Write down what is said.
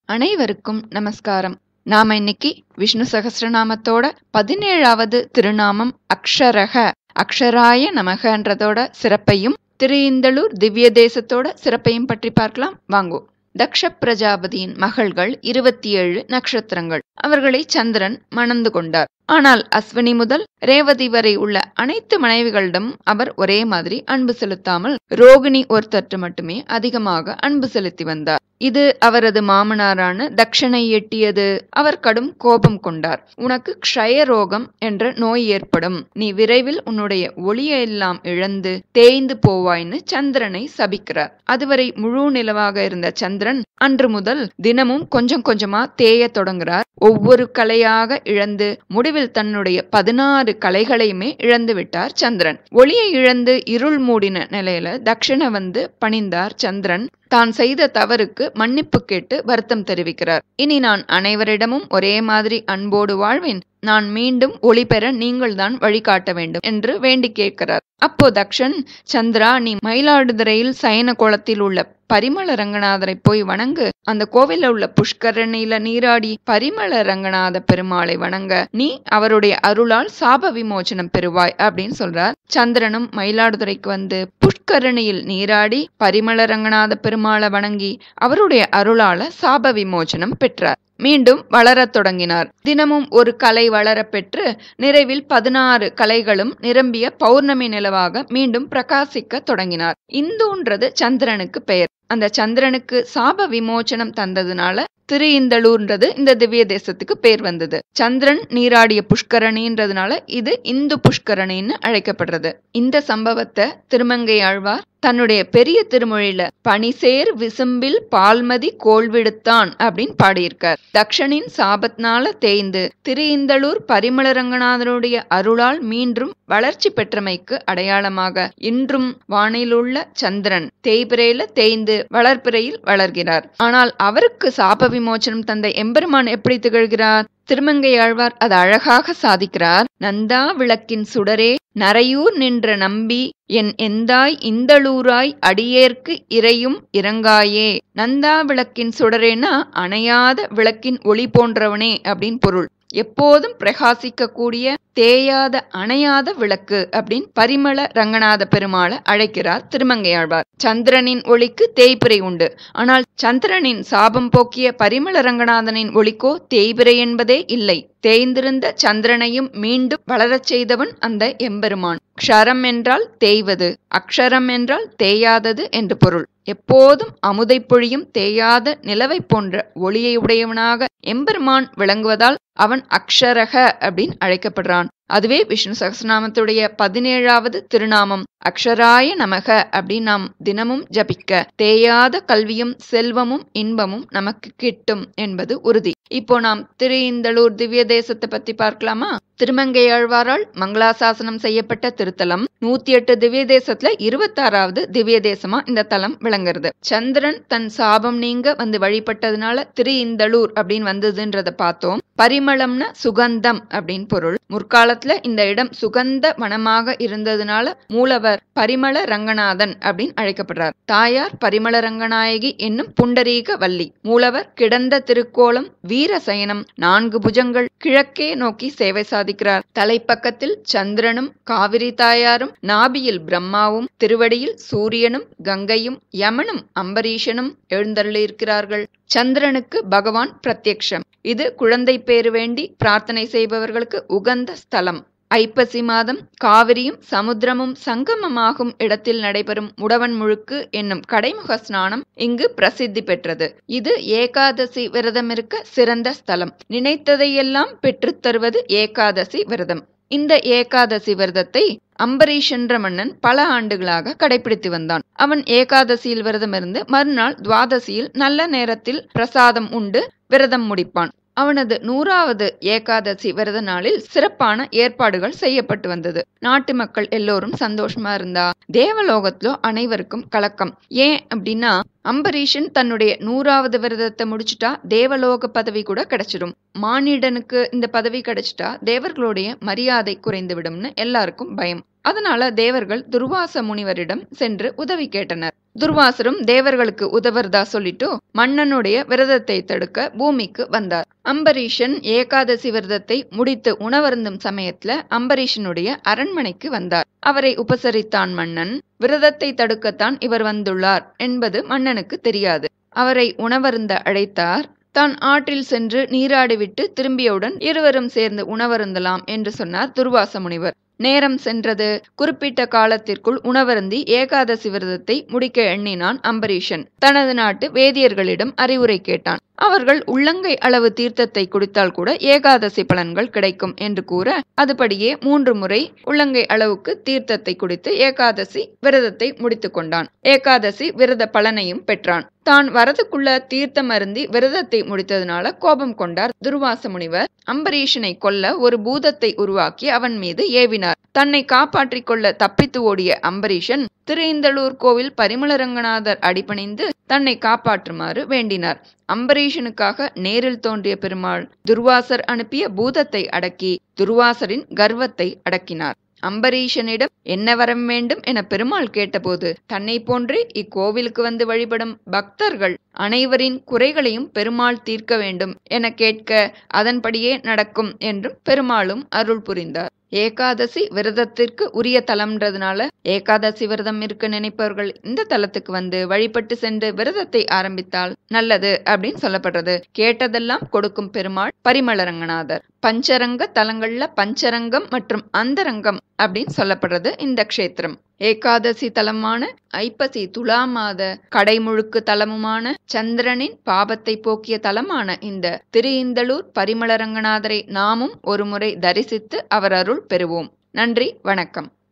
அனைவருக்கும் நமஸ்காரம் நாம இன்னைக்கு விஷ்ணு சகஸ்ரநாமத்தோட பதினேழாவது திருநாமம் அக்ஷரக அக்ஷராய நமகன்றதோட சிறப்பையும் திருஇந்தளூர் திவ்ய தேசத்தோட சிறப்பையும் பற்றி பார்க்கலாம் வாங்கோ தக்ஷ பிரஜாபதியின் மகள்கள் இருபத்தி ஏழு நட்சத்திரங்கள் அவர்களை சந்திரன் மணந்து கொண்டார் ஆனால் அஸ்வினி முதல் ரேவதி வரை உள்ள அனைத்து மனைவிகளிடம் அவர் ஒரே மாதிரி அன்பு செலுத்தாமல் ரோகிணி ஒருத்தற்று மட்டுமே அதிகமாக அன்பு செலுத்தி வந்தார் இது அவரது மாமனாரான தக்ஷனை எட்டியது அவர் கடும் கோபம் கொண்டார் உனக்கு க்ஷய ரோகம் என்ற நோய் ஏற்படும் நீ விரைவில் உன்னுடைய ஒளியெல்லாம் இழந்து தேய்ந்து போவாய்னு சந்திரனை சபிக்கிறார் அதுவரை முழு நிலவாக இருந்த சந்திரன் அன்று முதல் தினமும் கொஞ்சம் கொஞ்சமா தேய தொடங்குறார் ஒவ்வொரு கலையாக இழந்து முடிவில் தன்னுடைய பதினாறு கலைகளையுமே இழந்து விட்டார் சந்திரன் ஒளியை இழந்து இருள் மூடின நிலையில தக்ஷண வந்து பணிந்தார் சந்திரன் தான் செய்த தவறுக்கு மன்னிப்பு கேட்டு வருத்தம் தெரிவிக்கிறார் இனி நான் அனைவரிடமும் ஒரே மாதிரி அன்போடு வாழ்வேன் நான் மீண்டும் ஒளி பெற நீங்கள்தான் வழிகாட்ட வேண்டும் என்று வேண்டி கேட்கிறார் அப்போ தக்ஷன் சந்திரா நீ மயிலாடுதுறையில் சயன கோலத்தில் உள்ள பரிமள ரங்கநாதரை போய் வணங்கு அந்த கோவில்ல உள்ள புஷ்கரணியில நீராடி பரிமள ரங்கநாத பெருமாளை வணங்க நீ அவருடைய அருளால் சாப விமோச்சனம் பெறுவாய் அப்படின்னு சொல்றார் சந்திரனும் மயிலாடுதுறைக்கு வந்து புஷ்கரணியில் நீராடி பரிமள ரங்கநாத பெருமாளை வணங்கி அவருடைய அருளால சாப விமோச்சனம் பெற்றார் மீண்டும் வளரத் தொடங்கினார் தினமும் ஒரு கலை வளர பெற்று நிறைவில் பதினாறு கலைகளும் நிரம்பிய பௌர்ணமி நிலவாக மீண்டும் பிரகாசிக்க தொடங்கினார் இந்துன்றது சந்திரனுக்கு பெயர் அந்த சந்திரனுக்கு சாப விமோச்சனம் தந்ததுனால திரு இந்தளூர்ன்றது இந்த திவ்ய தேசத்துக்கு பேர் வந்தது சந்திரன் நீராடிய புஷ்கரணின்றதுனால இது இந்து புஷ்கரணின்னு அழைக்கப்படுறது இந்த சம்பவத்தை திருமங்கை ஆழ்வார் தன்னுடைய பெரிய திருமொழியில பனிசேர் விசும்பில் பால்மதி கோல்விடுத்தான் அப்படின்னு பாடியிருக்கார் தக்ஷனின் சாபத்னால தேய்ந்து திரு இந்தளூர் பரிமள ரங்கநாதனுடைய அருளால் மீண்டும் வளர்ச்சி பெற்றமைக்கு அடையாளமாக இன்றும் வானிலுள்ள சந்திரன் தேய்பிரையில தேய்ந்து வளர்ப்பிறையில் வளர்கிறார் ஆனால் அவருக்கு சாப விமோச்சனம் தந்த எம்பெருமான் எப்படி திகழ்கிறார் திருமங்கை ஆழ்வார் அது அழகாக சாதிக்கிறார் நந்தா விளக்கின் சுடரே நரையூர் நின்ற நம்பி என் எந்தாய் இந்தளூராய் அடியேற்கு இறையும் இறங்காயே நந்தா விளக்கின் சுடரேனா அணையாத விளக்கின் ஒளி போன்றவனே அப்படின்னு பொருள் எப்போதும் பிரகாசிக்கக்கூடிய தேயாத அணையாத விளக்கு அப்படின்னு பரிமள ரங்கநாத பெருமாளை அழைக்கிறார் திருமங்கையாழ்வார் சந்திரனின் ஒளிக்கு தேய்பிரை உண்டு ஆனால் சந்திரனின் சாபம் போக்கிய பரிமள ரங்கநாதனின் ஒளிக்கோ தேய்பிரை என்பதே இல்லை தேய்ந்திருந்த சந்திரனையும் மீண்டும் வளரச் செய்தவன் அந்த எம்பெருமான் க்ஷரம் என்றால் தேய்வது அக்ஷரம் என்றால் தேயாதது என்று பொருள் எப்போதும் அமுதை பொழியும் தேயாத நிலவை போன்ற ஒளியை உடையவனாக எம்பெருமான் விளங்குவதால் அவன் அக்ஷரக அப்படின்னு அழைக்கப்படுறான் அதுவே விஷ்ணு சகசநாமத்துடைய பதினேழாவது திருநாமம் அக்ஷராய நமக அப்படின்னு நாம் தினமும் ஜபிக்க தேயாத கல்வியும் செல்வமும் இன்பமும் நமக்கு கிட்டும் என்பது உறுதி இப்போ நாம் திரு இந்தளூர் திவ்ய தேசத்தை பத்தி பார்க்கலாமா திருமங்கையாழ்வாரால் மங்களாசாசனம் செய்யப்பட்ட திருத்தலம் நூத்தி எட்டு திவ்ய தேசத்துல இருபத்தாறாவது திவ்ய தேசமா இந்த தலம் விளங்குறது சந்திரன் தன் சாபம் நீங்க வந்து வழிபட்டதுனால திரு இந்தளூர் அப்படின்னு வந்ததுன்றத பார்த்தோம் பரிமளம்னா சுகந்தம் அப்படின்னு பொருள் முற்காலத்துல இந்த இடம் சுகந்த வனமாக இருந்ததுனால மூலவர் பரிமள ரங்கநாதன் அப்படின்னு அழைக்கப்படுறார் தாயார் பரிமள ரங்கநாயகி என்னும் புண்டரீக வள்ளி மூலவர் கிடந்த திருக்கோலம் வீரசயனம் நான்கு புஜங்கள் கிழக்கே நோக்கி சேவை சாதிக்கிறார் தலைப்பக்கத்தில் சந்திரனும் காவிரி தாயாரும் நாபியில் பிரம்மாவும் திருவடியில் சூரியனும் கங்கையும் யமனும் அம்பரீஷனும் எழுந்தருளியிருக்கிறார்கள் சந்திரனுக்கு பகவான் பிரத்யக்ஷம் இது குழந்தை பேறு வேண்டி பிரார்த்தனை செய்பவர்களுக்கு உகந்த ஸ்தலம் ஐப்பசி மாதம் காவிரியும் சமுத்திரமும் சங்கமமாகும் இடத்தில் நடைபெறும் முடவன் முழுக்கு என்னும் கடைமுக ஸ்நானம் இங்கு பிரசித்தி பெற்றது இது ஏகாதசி விரதம் இருக்க சிறந்த ஸ்தலம் நினைத்ததையெல்லாம் பெற்றுத்தருவது ஏகாதசி விரதம் இந்த ஏகாதசி விரதத்தை அம்பரீஷ் என்ற மன்னன் பல ஆண்டுகளாக கடைபிடித்து வந்தான் அவன் ஏகாதசியில் விரதம் இருந்து மறுநாள் துவாதசியில் நல்ல நேரத்தில் பிரசாதம் உண்டு விரதம் முடிப்பான் அவனது நூறாவது ஏகாதசி விரத நாளில் சிறப்பான ஏற்பாடுகள் செய்யப்பட்டு வந்தது நாட்டு மக்கள் எல்லோரும் சந்தோஷமா இருந்தா தேவலோகத்திலோ அனைவருக்கும் கலக்கம் ஏன் அப்படின்னா அம்பரீஷன் தன்னுடைய நூறாவது விரதத்தை முடிச்சுட்டா தேவலோக பதவி கூட கிடைச்சிடும் மானிடனுக்கு இந்த பதவி கிடைச்சிட்டா தேவர்களுடைய மரியாதை குறைந்து விடும்னு எல்லாருக்கும் பயம் அதனால தேவர்கள் துர்வாச முனிவரிடம் சென்று உதவி கேட்டனர் துர்வாசரும் தேவர்களுக்கு உதவுறதா சொல்லிட்டு மன்னனுடைய விரதத்தை தடுக்க பூமிக்கு வந்தார் அம்பரீஷன் ஏகாதசி விரதத்தை முடித்து உணவருந்தும் சமயத்துல அம்பரீஷனுடைய அரண்மனைக்கு வந்தார் அவரை உபசரித்தான் மன்னன் விரதத்தை தடுக்கத்தான் இவர் வந்துள்ளார் என்பது மன்னனுக்கு தெரியாது அவரை உணவருந்த அழைத்தார் தான் ஆற்றில் சென்று நீராடிவிட்டு திரும்பியவுடன் இருவரும் சேர்ந்து உணவருந்தலாம் என்று சொன்னார் துர்வாச முனிவர் நேரம் சென்றது குறிப்பிட்ட காலத்திற்குள் உணவருந்தி ஏகாதசி விரதத்தை முடிக்க எண்ணினான் அம்பரீஷன் தனது நாட்டு வேதியர்களிடம் அறிவுரை கேட்டான் அவர்கள் உள்ளங்கை அளவு தீர்த்தத்தை குடித்தால் கூட ஏகாதசி பலன்கள் கிடைக்கும் என்று கூற அதுபடியே மூன்று முறை உள்ளங்கை அளவுக்கு தீர்த்தத்தை குடித்து ஏகாதசி விரதத்தை முடித்து கொண்டான் ஏகாதசி விரத பலனையும் பெற்றான் தான் வரதுக்குள்ள தீர்த்தம் அருந்தி விரதத்தை முடித்ததுனால கோபம் கொண்டார் துர்வாச முனிவர் அம்பரீஷனை கொல்ல ஒரு பூதத்தை உருவாக்கி அவன் மீது ஏவினார் தன்னை காப்பாற்றிக் கொள்ள தப்பித்து ஓடிய அம்பரீஷன் திருஇந்தளூர் கோவில் பரிமளரங்கநாதர் அடிபணிந்து தன்னை காப்பாற்றுமாறு வேண்டினார் அம்பரீஷனுக்காக நேரில் தோன்றிய பெருமாள் துர்வாசர் அனுப்பிய பூதத்தை அடக்கி துர்வாசரின் கர்வத்தை அடக்கினார் அம்பரீஷனிடம் என்ன வரம் வேண்டும் என பெருமாள் கேட்டபோது தன்னை போன்றே இக்கோவிலுக்கு வந்து வழிபடும் பக்தர்கள் அனைவரின் குறைகளையும் பெருமாள் தீர்க்க வேண்டும் என கேட்க அதன்படியே நடக்கும் என்றும் பெருமாளும் அருள் புரிந்தார் ஏகாதசி விரதத்திற்கு உரிய தலம்ன்றதுனால ஏகாதசி விரதம் இருக்க நினைப்பவர்கள் இந்த தலத்துக்கு வந்து வழிபட்டு சென்று விரதத்தை ஆரம்பித்தால் நல்லது அப்படின்னு சொல்லப்படுறது கேட்டதெல்லாம் கொடுக்கும் பெருமாள் பரிமளரங்கநாதர் பஞ்சரங்க தலங்கள்ல பஞ்சரங்கம் மற்றும் அந்தரங்கம் அப்படின்னு சொல்லப்படுறது இந்த க்ஷேத்திரம் ஏகாதசி தலமான ஐப்பசி துலா மாத கடைமுழுக்கு தலமுமான சந்திரனின் பாபத்தை போக்கிய தலமான இந்த திருஇந்தளூர் பரிமளரங்கநாதரை நாமும் ஒருமுறை தரிசித்து அவர் அருள் பெறுவோம் நன்றி வணக்கம்